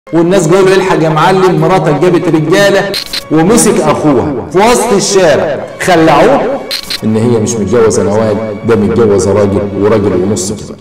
والناس جايه له الحق يا معلم مراتك جابت رجاله ومسك اخوها في وسط الشارع خلعوه ان هي مش متجوزه نوال ده متجوزه راجل وراجل ونص كده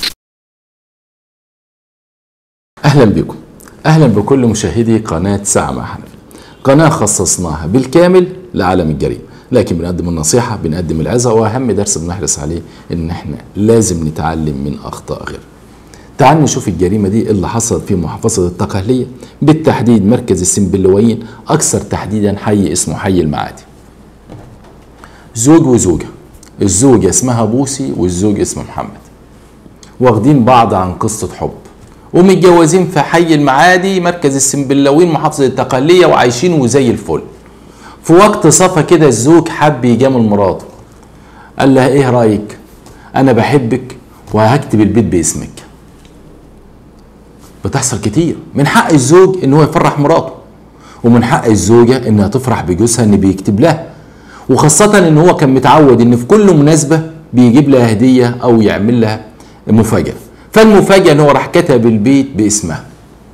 اهلا بكم اهلا بكل مشاهدي قناه ساعه مع حنفي قناه خصصناها بالكامل لعالم الجريمه لكن بنقدم النصيحه بنقدم العظه واهم درس بنحرص عليه ان احنا لازم نتعلم من اخطاء غيرنا تعال نشوف الجريمه دي اللي حصلت في محافظه التقهليه بالتحديد مركز السنبلاويين اكثر تحديدا حي اسمه حي المعادي زوج وزوجه الزوجه اسمها بوسي والزوج اسمه محمد واخدين بعض عن قصه حب ومتجوزين في حي المعادي مركز السنبلاويين محافظه التقهليه وعايشين وزي الفل في وقت صفا كده الزوج حب يجامل مراته قال لها ايه رايك انا بحبك وهكتب البيت باسمك بتحصل كتير من حق الزوج ان هو يفرح مراته ومن حق الزوجه انها تفرح بجوزها ان بيكتب لها وخاصة ان هو كان متعود ان في كل مناسبة بيجيب لها هدية او يعمل لها مفاجأة فالمفاجأة ان هو راح كتب البيت باسمها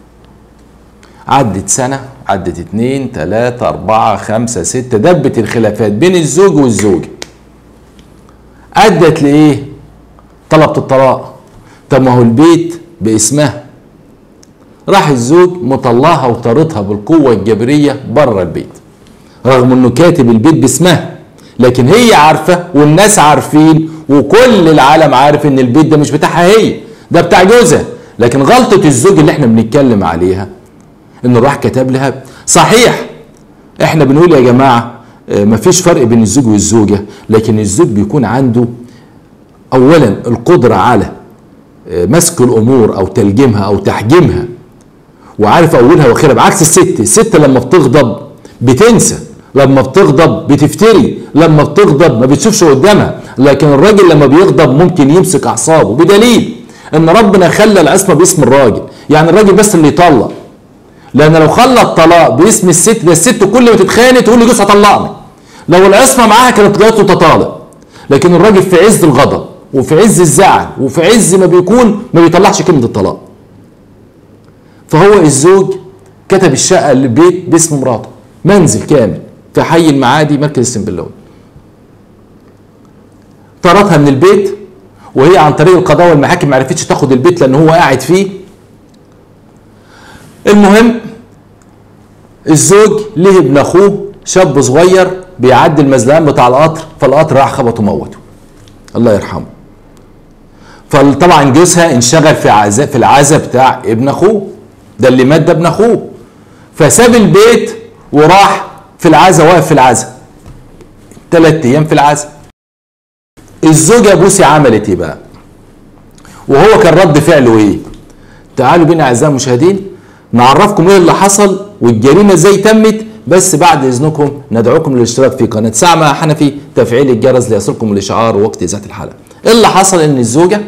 عدت سنة عدت اتنين تلاتة اربعة خمسة ستة دبت الخلافات بين الزوج والزوجة ادت لايه طلبت الطلاق طب ما هو البيت باسمها راح الزوج مطلعها وطاردها بالقوة الجبرية بره البيت رغم انه كاتب البيت باسمها لكن هي عارفة والناس عارفين وكل العالم عارف ان البيت ده مش بتاعها هي ده بتاع جوزها لكن غلطة الزوج اللي احنا بنتكلم عليها انه راح كتب لها صحيح احنا بنقول يا جماعة مفيش فرق بين الزوج والزوجة لكن الزوج بيكون عنده اولا القدرة على مسك الامور او تلجيمها او تحجيمها وعارف اولها واخرها بعكس الست الست لما بتغضب بتنسى لما بتغضب بتفتري لما بتغضب ما بتشوفش قدامها لكن الراجل لما بيغضب ممكن يمسك اعصابه بدليل ان ربنا خلى العصمه باسم الراجل يعني الراجل بس اللي يطلق لان لو خلى الطلاق باسم الست ده الست كل ما تتخانق تقول لجوزها طلقني لو العصمه معاها كانت جات له تطالق لكن الراجل في عز الغضب وفي عز الزعل وفي عز ما بيكون ما بيطلعش كلمه الطلاق فهو الزوج كتب الشقه البيت باسم مراته منزل كامل في حي المعادي مركز السنبلاوي طردها من البيت وهي عن طريق القضاء والمحاكم ما عرفتش تاخد البيت لان هو قاعد فيه المهم الزوج ليه ابن اخوه شاب صغير بيعدي المزلقان بتاع القطر فالقطر راح خبطه موته الله يرحمه فطبعا جوزها انشغل في عزاء في العزاء بتاع ابن اخوه ده اللي مات ده ابن اخوه فساب البيت وراح في العزا واقف في العزا ثلاث ايام في العزا الزوجة بوسي عملت ايه بقى وهو كان رد فعله ايه تعالوا بينا اعزائي المشاهدين نعرفكم ايه اللي حصل والجريمه ازاي تمت بس بعد اذنكم ندعوكم للاشتراك في قناه ساعه مع حنفي تفعيل الجرس ليصلكم الاشعار وقت ذات الحلقه ايه اللي حصل ان الزوجه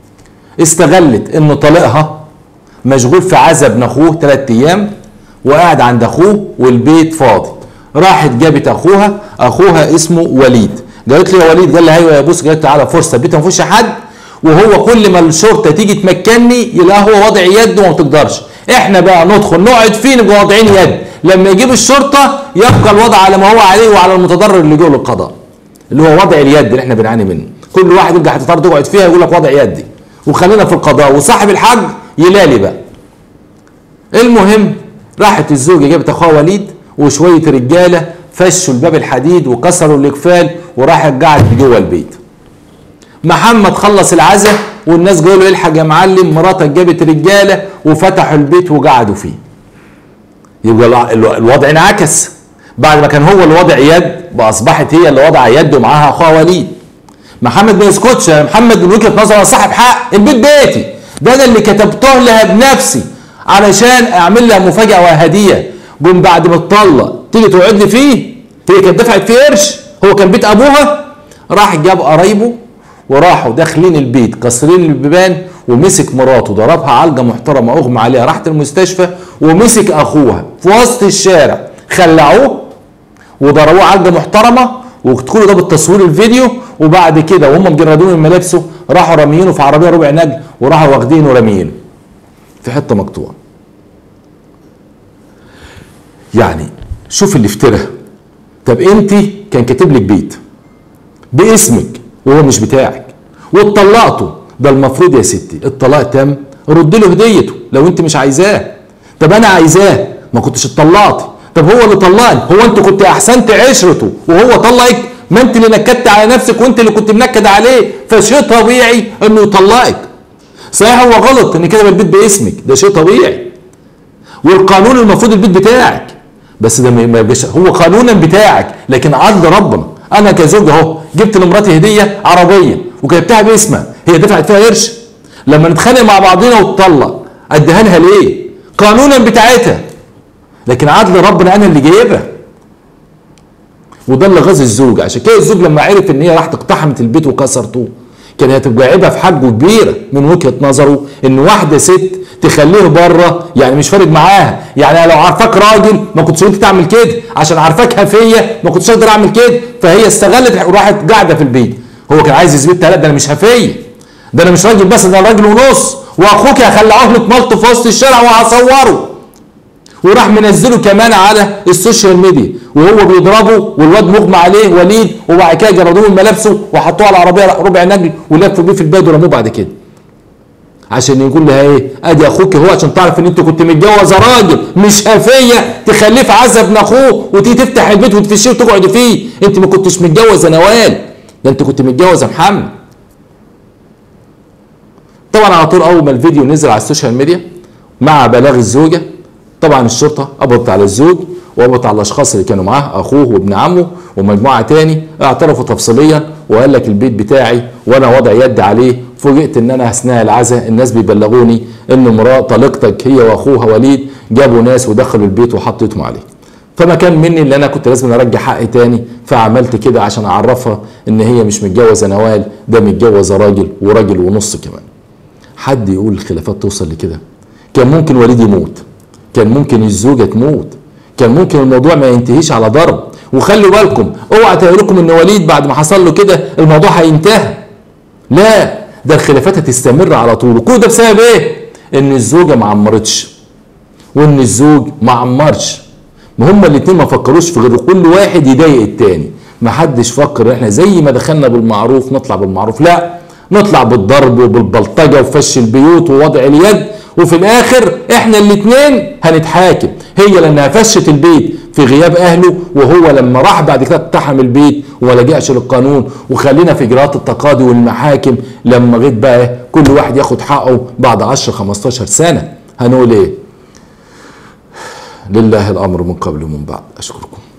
استغلت ان طليقها مشغول في عزا ابن اخوه ثلاث ايام وقاعد عند اخوه والبيت فاضي راحت جابت اخوها اخوها اسمه وليد قالت له يا وليد قال لها ايوه يا بوس قالت تعالى فرصه البيت ما فيهوش حد وهو كل ما الشرطه تيجي تمكنني يلاقي هو وضع يد وما تقدرش احنا بقى ندخل نقعد فيه نبقى واضعين يد لما يجيب الشرطه يبقى الوضع على ما هو عليه وعلى المتضرر اللي جوه للقضاء اللي هو وضع اليد اللي احنا بنعاني منه كل واحد يبقى هتضطر تقعد فيها يقول لك وضع يدي وخلينا في القضاء وصاحب الحج يلالي بقى المهم راحت الزوجه جابت اخوها وليد وشويه رجاله فشوا الباب الحديد وكسروا الاقفال وراحت قعدت جوه البيت محمد خلص العزاء والناس قالوا له الحق يا معلم مراتك جابت رجاله وفتحوا البيت وقعدوا فيه يبقى الوضع انعكس بعد ما كان هو اللي وضع يد بقى اصبحت هي اللي وضع يد ومعاها اخوها وليد محمد ما يسكتش يا محمد من وجهه نظره صاحب حق البيت بيتي ده انا اللي كتبته لها بنفسي علشان اعمل لها مفاجاه وهديه جم بعد ما تطلق تيجي تقعد لي فيه هي كانت دفعت فيه قرش هو كان بيت ابوها راح جاب قرايبه وراحوا داخلين البيت كسرين البيبان ومسك مراته ضربها علقه محترمه اغمى عليها راحت المستشفى ومسك اخوها في وسط الشارع خلعوه وضربوه علقه محترمه وتدخلوا ده بالتصوير الفيديو وبعد كده وهم مجردون من ملابسه راحوا راميينه في عربيه ربع نجل وراحوا واخدينه وراميينه في حته مقطوعه يعني شوف اللي افترى طب انت كان كاتب لك بيت باسمك وهو مش بتاعك واتطلقتوا ده المفروض يا ستي الطلاق تم رد له هديته لو انت مش عايزاه طب انا عايزاه ما كنتش اتطلقتي طب هو اللي طلقني هو انت كنت احسنت عشرته وهو طلقك ما انت اللي نكدت على نفسك وانت اللي كنت منكد عليه فشيء طبيعي انه يطلقك صحيح هو غلط ان كده البيت باسمك ده شيء طبيعي والقانون المفروض البيت بتاعك بس ده ما يبقاش هو قانونا بتاعك لكن عدل ربنا انا كزوج اهو جبت لمراتي هديه عربيه وكتبتها باسمها هي دفعت فيها قرش لما نتخانق مع بعضنا وتطلق اديها لها ليه قانونا بتاعتها لكن عدل ربنا انا اللي جايبها وده اللي غاظ الزوج عشان كده الزوج لما عرف ان هي راحت اقتحمت البيت وكسرته كان هتبقى عيبها في حجه كبيره من وجهه نظره ان واحده ست تخليه بره يعني مش فارق معاها يعني لو عارفاك راجل ما كنتش انت تعمل كده عشان عارفاك هفيه ما كنتش اقدر اعمل كده فهي استغلت وراحت قاعده في البيت هو كان عايز يثبت لا ده انا مش هفيه ده انا مش راجل بس ده انا راجل ونص واخوك هخلعه لك ملط في وسط الشارع وهصوره وراح منزله كمان على السوشيال ميديا وهو بيضربه والواد مغمى عليه وليد وبعد كده جردوه من ملابسه وحطوه على العربيه ربع نجل ولفوا بيه في البلد ورموه بعد كده عشان يقول لها ايه ادي اخوك هو عشان تعرف ان انت كنت متجوزه راجل مش هفيه تخليه في عزه ابن اخوه وتيجي تفتح البيت وتفشيه وتقعد فيه انت ما كنتش متجوزه نوال ده انت كنت متجوزه محمد طبعا على طول اول ما الفيديو نزل على السوشيال ميديا مع بلاغ الزوجه طبعا الشرطه قبضت على الزوج وقبضت على الاشخاص اللي كانوا معاه اخوه وابن عمه ومجموعه تاني اعترفوا تفصيليا وقال لك البيت بتاعي وانا وضع يد عليه فوجئت ان انا اثناء العزاء الناس بيبلغوني ان مراه طليقتك هي واخوها وليد جابوا ناس ودخلوا البيت وحطيتهم عليه فما كان مني اللي انا كنت لازم ارجع حقي تاني فعملت كده عشان اعرفها ان هي مش متجوزه نوال ده متجوزه راجل وراجل ونص كمان حد يقول الخلافات توصل لكده كان ممكن وليد يموت كان ممكن الزوجه تموت كان ممكن الموضوع ما ينتهيش على ضرب وخلوا بالكم اوعى لكم ان وليد بعد ما حصل له كده الموضوع هينتهي لا ده الخلافات هتستمر على طول وكل ده بسبب ايه ان الزوجه ما عمرتش وان الزوج ما عمرش ما هما الاتنين ما فكروش في غير كل واحد يضايق التاني ما حدش فكر احنا زي ما دخلنا بالمعروف نطلع بالمعروف لا نطلع بالضرب وبالبلطجه وفش البيوت ووضع اليد وفي الاخر احنا الاتنين هنتحاكم هي لانها فشت البيت في غياب اهله وهو لما راح بعد كده اقتحم البيت وما لجأش للقانون وخلينا في اجراءات التقاضي والمحاكم لما غيت بقى كل واحد ياخد حقه بعد 10 15 سنه هنقول ايه لله الامر من قبل ومن بعد اشكركم